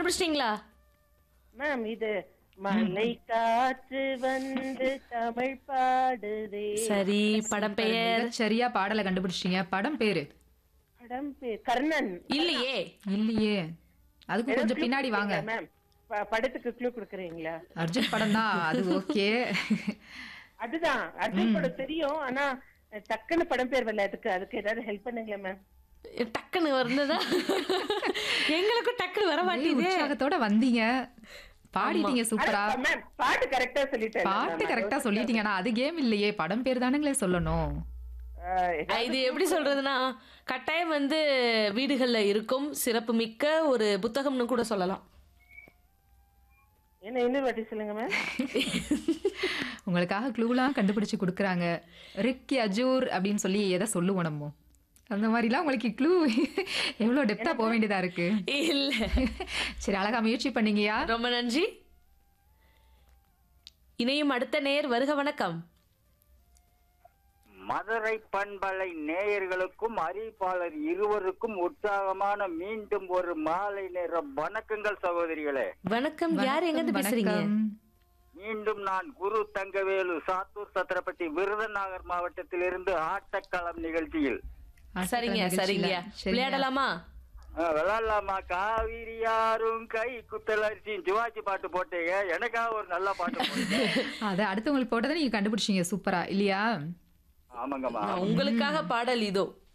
கண்டுபிடிச்சிட்டீங்களா மேம் இது மலை காற்று வந்து தமிழ் பாடுதே சரி படம் பெயர் சரியா பாடலை கண்டுபிடிச்சிட்டீங்க படம் பேரு படம் பேர் கர்ணன் இல்லையே இல்லையே அதுக்கு கொஞ்சம் பின்னாடி வாங்க மேம் ப- படத்துக்கு க்ளூ கொடுக்குறீங்களா அர்ஜுன் படம் தான் அது ஓகே அதுதான் அர்ஜுன் படம் தெரியும் ஆனா டக்குன்னு படம் பேர் வரல அதுக்கு அதுக்கு ஏதாவது ஹெல்ப் பண்ணுங்களேன் மேம் டக்குன்னு வந்ததா எங்களுக்கும் டக்குன்னு வர மாட்டேங்குது உற்சாகத்தோட வந்தீங்க பாடிட்டீங்க சூப்பரா மேம் பாட்டு கரெக்டா சொல்லிட்டேன் பாட்டு கரெக்டா சொல்லிட்டீங்கன்னா அது கேம் இல்லையே படம் பேர் தானுங்களே சொல்லணும் அஹ் இது எப்படி சொல்றதுன்னா கட்டாயம் வந்து வீடுகள்ல இருக்கும் சிறப்பு மிக்க ஒரு புத்தகம்னு கூட சொல்லலாம் என்ன இன்னொரு வாட்டி சொல்லுங்க மேம் உங்களுக்காக க்ளூலாம் கண்டுபிடிச்சு கொடுக்குறாங்க ரிக்கி அஜூர் அப்படின்னு சொல்லி எதை சொல்லுவோம் நம்ம அந்த மாதிரிலாம் உங்களுக்கு க்ளூ எவ்வளோ டெப்தா போக வேண்டியதா இருக்கு இல்ல சரி அழகா முயற்சி பண்ணீங்கயா ரொம்ப நன்றி இணையும் அடுத்த நேர் வருக வணக்கம் மதுரை பண்பலை நேயர்களுக்கும் அறிவிப்பாளர் இருவருக்கும் உற்சாகமான மீண்டும் ஒரு மாலை நேர வணக்கங்கள் சகோதரிகளே வணக்கம் யார் எங்க இருந்து பேசுறீங்க வணக்கம். மீண்டும் நான் குரு தங்கவேலு சாத்தூர் சத்திரப்பட்டி விருதுநகர் மாவட்டத்திலிருந்து ஆட்டக்களம் நிகழ்ச்சியில் சரிங்க நிகழ்ச்சியில. சரிங்க சரிங்க. விளையாடலாமா அஹ், விளையாடலாமா காவிரி யாரும் கை குத்தலரிசி சிவாஜி பாட்டு போட்டீங்க எனக்காக ஒரு நல்ல பாட்டு போட்டீங்க அதை அடுத்தவங்களுக்கு போட்டதை நீங்க கண்டுபிடிச்சீங்க சூப்பரா இல்லையா ஆமாங்கம்மா உங்களுக்காக பாடல் இதோ